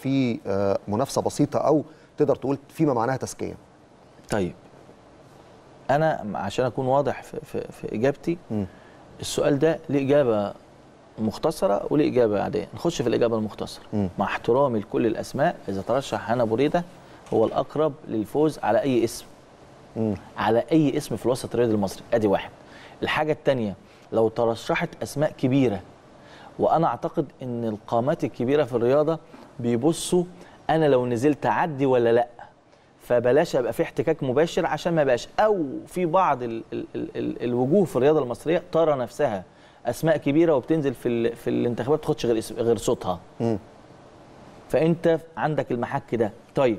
في آه، منافسه بسيطه او تقدر تقول فيما معناها تزكيه طيب انا عشان اكون واضح في, في, في اجابتي مم. السؤال ده ليه اجابه مختصره وليه اجابه عاديه نخش في الاجابه المختصره مم. مع احترامي لكل الاسماء اذا ترشح هنا بريده هو الاقرب للفوز على اي اسم مم. على اي اسم في الوسط الرياضي المصري ادي واحد الحاجه الثانيه لو ترشحت اسماء كبيره وانا اعتقد ان القامات الكبيره في الرياضه بيبصوا انا لو نزلت اعدي ولا لا فبلاش ابقى في احتكاك مباشر عشان ما يبقاش او في بعض ال ال ال ال الوجوه في الرياضه المصريه ترى نفسها اسماء كبيره وبتنزل في ال في الانتخابات ما تاخدش غير اسم- غير صوتها مم. فانت عندك المحك ده طيب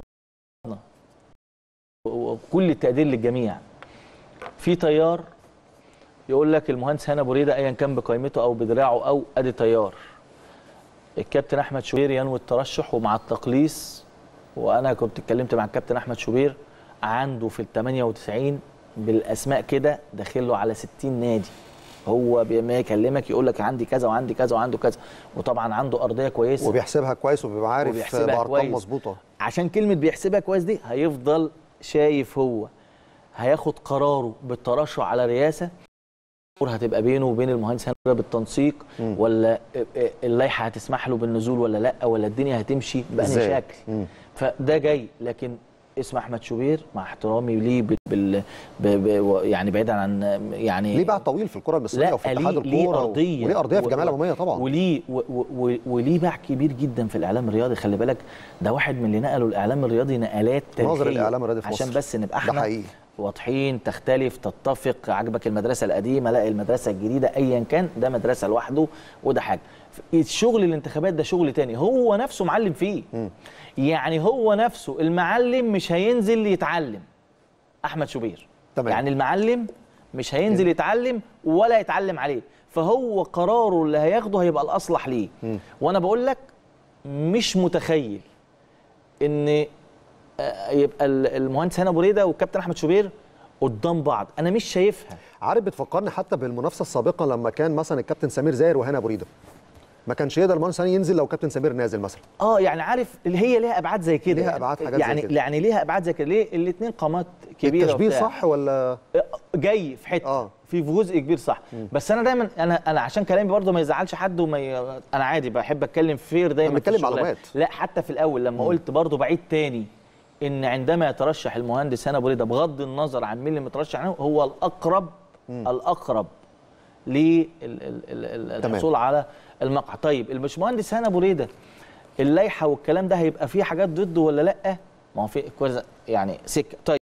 وكل التقدير للجميع في تيار يقول لك المهندس هنا بريده ايا كان بقيمته او بدراعه او ادي تيار الكابتن احمد شوبير ينوي الترشح ومع التقليص وانا كنت اتكلمت مع الكابتن احمد شوبير عنده في ال 98 بالاسماء كده داخل له على 60 نادي هو بما يكلمك يقول لك عندي كذا وعندي كذا وعنده كذا وطبعا عنده ارضيه كويسه وبيحسبها كويس وبيبقى عارف وبيحسبها بارقام كويس. مظبوطه عشان كلمه بيحسبها كويس دي هيفضل شايف هو هياخد قراره بالترشح على رئاسه الامور هتبقى بينه وبين المهندس هنا بالتنسيق مم. ولا اللائحه هتسمح له بالنزول ولا لا ولا الدنيا هتمشي بأنهي إزاي؟ شكل مم. فده جاي لكن اسم احمد شوبير مع احترامي ليه بال, بال ب ب يعني بعيدا عن يعني ليه باع طويل في الكره المصريه لا وفي اتحاد ليه, ليه الكوره ارضيه وليه ارضيه في و- الجمعيه و- العموميه طبعا وليه و و و وليه باع كبير جدا في الاعلام الرياضي خلي بالك ده واحد من اللي نقلوا الاعلام الرياضي نقلات تاريخيه ناظر الإعلام الرياضي في عشان مصر. بس نبقى ده احنا حقيقي واضحين تختلف تتفق عجبك المدرسه القديمه لا المدرسه الجديده ايا كان ده مدرسه لوحده وده حاجه الشغل الانتخابات ده شغل تاني هو نفسه معلم فيه مم. يعني هو نفسه المعلم مش هينزل يتعلم احمد شوبير تمام. يعني المعلم مش هينزل يتعلم ولا يتعلم عليه فهو قراره اللي هياخده هيبقى الاصلح ليه مم. وانا بقول لك مش متخيل ان آه، يبقى ال- المهندس هنا بريده والكابتن احمد شوبير قدام بعض انا مش شايفها عارف بتفكرني حتى بالمنافسه السابقه لما كان مثلا الكابتن سمير زاهر وهنا ابو ريده ما كانش يقدر المهندس هاني ينزل لو كابتن سمير نازل مثلا اه يعني عارف اللي هي ليها ابعاد زي كده ليها أبعاد حاجات زي يعني كده. يعني ليها ابعاد زي كده ليه الاثنين قامات كبيره التشبيه وبتاع. صح ولا جاي في حته آه. آه. في جزء كبير صح بس انا دايما انا انا عشان كلامي برضه ما يزعلش حد وما ي... انا عادي بحب اتكلم فير دايما في بنتكلم الشغلات. معلومات. لا حتى في الاول لما قلت برضه بعيد تاني ان عندما يترشح المهندس هنا بريده بغض النظر عن مين اللي مترشح عنه هو الاقرب الاقرب للحصول على المقعد طيب الباشمهندس هنا بريده اللائحه والكلام ده هيبقى فيه حاجات ضده ولا لا ما هو في كويس يعني سكه طيب